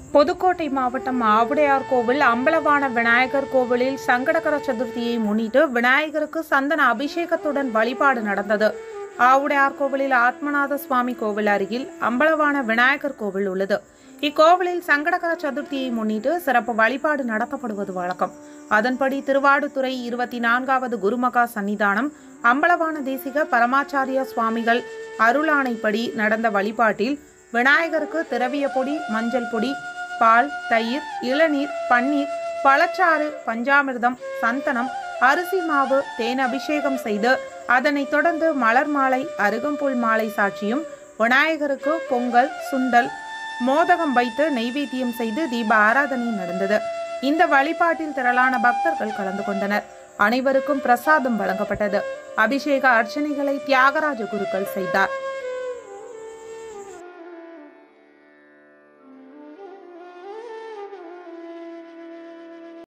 புதுக்கோட்டை மாவட்டம் ஆவுடையார் கோவில் அம்பலவான விநாயகர் கோவிலில் சங்கடகர சதுர்த்தியை முன்னிட்டு விநாயகருக்கு சந்தன அபிஷேகத்துடன் வழிபாடு நடந்தது ஆவுடையார் கோவிலில் ஆத்மநாத சுவாமி கோவில் அருகில் அம்பலவான விநாயகர் கோவில் உள்ளது இக்கோவிலில் சங்கடகர சதுர்த்தியை முன்னிட்டு சிறப்பு வழிபாடு நடத்தப்படுவது வழக்கம் அதன்படி திருவாடுதுறை இருபத்தி நான்காவது குருமகா சன்னிதானம் அம்பலவான தேசிக பரமாச்சாரிய சுவாமிகள் அருளாணைப்படி நடந்த வழிபாட்டில் விநாயகருக்கு திரவிய பொடி மஞ்சள் பொடி பால் தயிர் இளநீர் பன்னீர் பழச்சாறு பஞ்சாமிர்தம் சந்தனம் அரிசி மாவு தேன் அபிஷேகம் செய்து அதனைத் தொடர்ந்து மலர் மாலை அருகம்புல் மாலை சாட்சியும் விநாயகருக்கு பொங்கல் சுண்டல் மோதகம் வைத்து நெய்வேத்தியம் செய்து தீப ஆராதனை நடந்தது இந்த வழிபாட்டில் திரளான பக்தர்கள் கலந்து கொண்டனர் அனைவருக்கும் பிரசாதம் வழங்கப்பட்டது அபிஷேக அர்ச்சனைகளை தியாகராஜ குருக்கள் செய்தார்